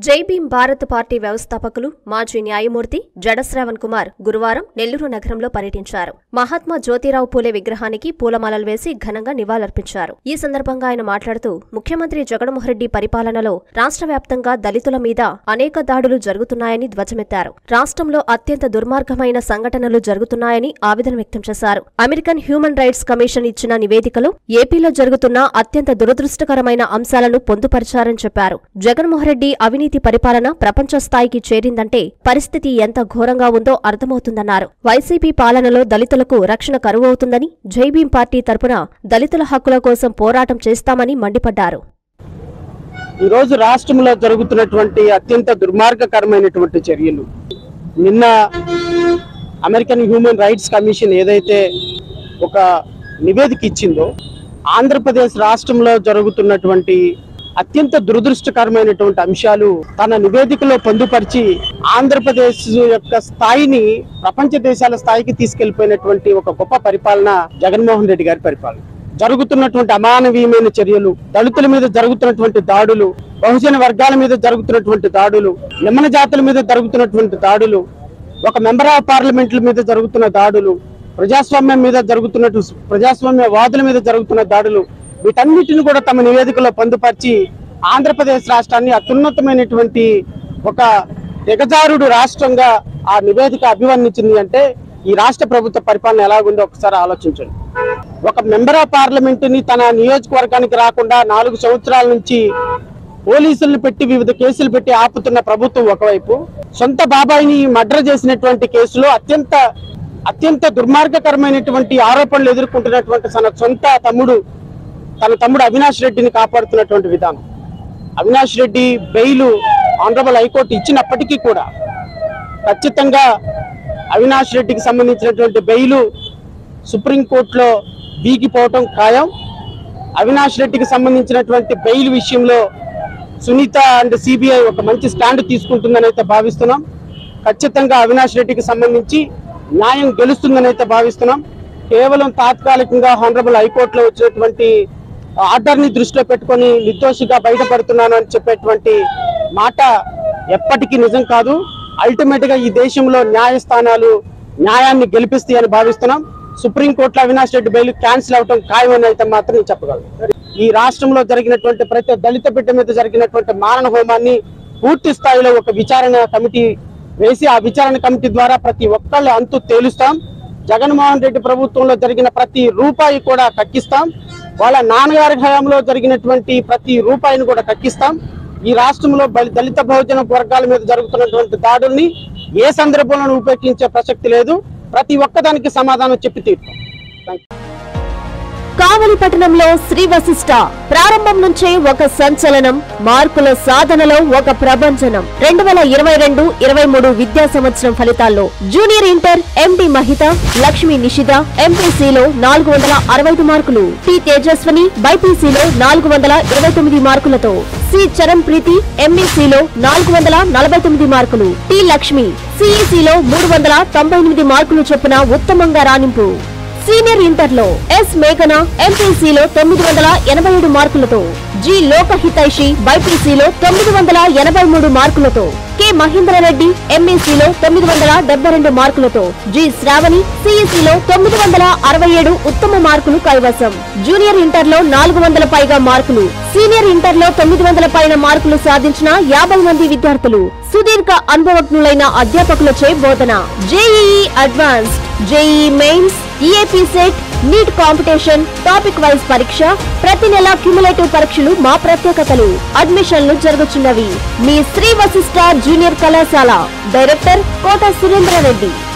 జై భీం భారత్ పార్టీ వ్యవస్థాపకులు మాజీ న్యాయమూర్తి జడశ్రావణ్ కుమార్ గురువారం నెల్లూరు నగరంలో పర్యటించారు మహాత్మా జ్యోతిరావు పూలే విగ్రహానికి పూలమాలలు వేసి ఘనంగా నివాళులర్పించారు ఈ సందర్భంగా ఆయన మాట్లాడుతూ ముఖ్యమంత్రి జగన్మోహన్రెడ్డి పరిపాలనలో రాష్ట్ర వ్యాప్తంగా దళితుల మీద అనేక దాడులు జరుగుతున్నాయని ధ్వజమెత్తారు రాష్ట్రంలో అత్యంత దుర్మార్గమైన సంఘటనలు జరుగుతున్నాయని ఆవేదన వ్యక్తం చేశారు అమెరికన్ హ్యూమన్ రైట్స్ కమిషన్ ఇచ్చిన నివేదికలో ఏపీలో జరుగుతున్న అత్యంత దురదృష్టకరమైన అంశాలను పొందుపరిచారని చెప్పారు జగన్మోహన్ రెడ్డి అవినీతి పరిపాలన ప్రపంచ స్థాయికి చేరిందంటే పరిస్థితి ఎంత ఘోరంగా ఉందో అర్థమవుతుందన్నారు వైసీపీ పాలనలో దళితులకు రక్షణ కరువవుతుందని జై భీం పార్టీ తరపున దళితుల హక్కుల కోసం పోరాటం చేస్తామని మండిపడ్డారు ఈరోజు రాష్ట్రంలో జరుగుతున్నటువంటి అత్యంత దుర్మార్గకరమైనటువంటి చర్యలు నిన్న అమెరికన్ హ్యూమన్ రైట్స్ కమిషన్ ఏదైతే ఒక నివేదిక ఇచ్చిందో ఆంధ్రప్రదేశ్ రాష్ట్రంలో జరుగుతున్నటువంటి అత్యంత దురదృష్టకరమైనటువంటి అంశాలు తన నివేదికలో పొందుపరిచి ఆంధ్రప్రదేశ్ యొక్క స్థాయిని ప్రపంచ దేశాల స్థాయికి తీసుకెళ్లిపోయినటువంటి ఒక గొప్ప పరిపాలన జగన్మోహన్ రెడ్డి గారి పరిపాలన జరుగుతున్నటువంటి అమానవీయమైన చర్యలు దళితుల మీద జరుగుతున్నటువంటి దాడులు బహుజన వర్గాల మీద జరుగుతున్నటువంటి దాడులు నిమ్మన జాతుల మీద జరుగుతున్నటువంటి దాడులు ఒక మెంబర్ ఆఫ్ పార్లమెంట్ల మీద జరుగుతున్న దాడులు ప్రజాస్వామ్యం మీద జరుగుతున్నట్టు ప్రజాస్వామ్య వాదుల మీద జరుగుతున్న దాడులు వీటన్నిటిని కూడా తమ నివేదికలో పొందుపరిచి ఆంధ్రప్రదేశ్ రాష్ట్రాన్ని అత్యున్నతమైనటువంటి ఒక దిగజారుడు రాష్ట్రంగా ఆ నివేదిక అభివర్ణించింది అంటే ఈ రాష్ట్ర ప్రభుత్వ పరిపాలన ఎలాగుందో ఒకసారి ఆలోచించండి ఒక మెంబర్ ఆఫ్ పార్లమెంట్ ని తన నియోజకవర్గానికి రాకుండా నాలుగు సంవత్సరాల నుంచి పోలీసులను పెట్టి వివిధ కేసులు పెట్టి ఆపుతున్న ప్రభుత్వం ఒకవైపు సొంత బాబాయిని మర్డర్ చేసినటువంటి కేసులో అత్యంత అత్యంత దుర్మార్గకరమైనటువంటి ఆరోపణలు ఎదుర్కొంటున్నటువంటి తన సొంత తమ్ముడు తన తమ్ముడు అవినాష్ రెడ్డిని కాపాడుతున్నటువంటి విధానం Avinash Reddy bail honourable high court ఇచ్చినప్పటికీ కూడా ఖచ్చితంగా అవినాష్ రెడ్డికి సంబంధించినటువంటి బెయిల్ సుప్రీంకోర్టులో బీగిపోవటం ఖాయం అవినాష్ రెడ్డికి సంబంధించినటువంటి బెయిల్ విషయంలో సునీత అండ్ సిబిఐ ఒక మంచి స్టాండ్ తీసుకుంటుందని అయితే భావిస్తున్నాం ఖచ్చితంగా అవినాష్ రెడ్డికి సంబంధించి న్యాయం గెలుస్తుందని అయితే భావిస్తున్నాం కేవలం తాత్కాలికంగా హానరబుల్ హైకోర్టులో వచ్చినటువంటి ఆర్డర్ ని దృష్టిలో పెట్టుకొని నిర్దోషిగా బయటపడుతున్నాను అని చెప్పేటువంటి మాట ఎప్పటికీ నిజం కాదు అల్టిమేట్ గా ఈ దేశంలో న్యాయస్థానాలు న్యాయాన్ని గెలిపిస్తాయని భావిస్తున్నాం సుప్రీంకోర్టులో అవినాష్ రెడ్డి బెయిల్ క్యాన్సిల్ అవటం ఖాయమని అయితే మాత్రం నేను చెప్పగలను ఈ రాష్ట్రంలో జరిగినటువంటి ప్రతి దళిత బిడ్డ మీద జరిగినటువంటి మారణ హోమాన్ని పూర్తి స్థాయిలో ఒక విచారణ కమిటీ వేసి ఆ విచారణ కమిటీ ద్వారా ప్రతి ఒక్కళ్ళ అంతు తేలుస్తాం జగన్మోహన్ రెడ్డి ప్రభుత్వంలో జరిగిన ప్రతి రూపాయి కూడా కక్కిస్తాం వాళ్ళ నాన్నగారి హయాంలో జరిగినటువంటి ప్రతి రూపాయిని కూడా కక్కిస్తాం ఈ రాష్ట్రంలో బలి- దళిత బహుజన వర్గాల మీద జరుగుతున్నటువంటి దాడుల్ని ఏ సందర్భంలోనూ ఉపేక్షించే ప్రసక్తి లేదు ప్రతి ఒక్కదానికి సమాధానం చెప్పి తీరుతాం థాంక్యూ. కావలి పట్టణంలో శ్రీ వశిష్ట ప్రారంభం నుంచే ఒక సంచలనం మార్కుల సాధనలో ఒక ప్రభంజనం రెండు వేల ఇరవై రెండు ఇరవై మూడు విద్యా సంవత్సరం ఫలితాల్లో junior inter MD Mahitha Lakshmi Nishitha ఎంపీసీలో నాలుగు వందల అరవై ఐదు మార్కులు టి తేజస్వని బైపీసీలో నాలుగు వందల ఇరవై తొమ్మిది మార్కులతో సి చరణ్ ప్రీతి ఎంఈసీలో నాలుగు వందల నలభై తొమ్మిది మార్కులు టి లక్ష్మి సిఈసీలో మూడు వందల తొంభై ఎనిమిది మార్కులు చొప్పున ఉత్తమంగా రాణింపు సీనియర్ ఇంటర్ లో ఎస్ మేఘన ఎంపీసీలో తొమ్మిది వందల ఎనభై ఏడు మార్కులతో జి లోకహితైషి బైపీసీలో తొమ్మిది వందల ఎనభై మూడు మార్కులతో కె మహేంద్రరెడ్డి ఎంఈసీలో తొమ్మిది వందల డెబ్బై రెండు మార్కులతో జి శ్రావణి సిఈసీలో తొమ్మిది వందల అరవై ఏడు ఉత్తమ మార్కులు కైవసం జూనియర్ ఇంటర్ లో నాలుగు వందల పైగా మార్కులు సీనియర్ ఇంటర్ లో తొమ్మిది వందల పైన మార్కులు సాధించిన యాభై మంది విద్యార్థులు సుదీర్ఘ అనుభవజ్ఞులైన అధ్యాపకులచే బోధన JEE advanced JEE mains EAP CET NEET competition topic wise పరీక్ష ప్రతి నెల క్యుములేటివ్ పరీక్షలు మా ప్రత్యేకతలు అడ్మిషన్లు జరుగుతున్నవి మీ శ్రీ వశిష్ట జూనియర్ కళాశాల డైరెక్టర్ కోట సురేంద్ర రెడ్డి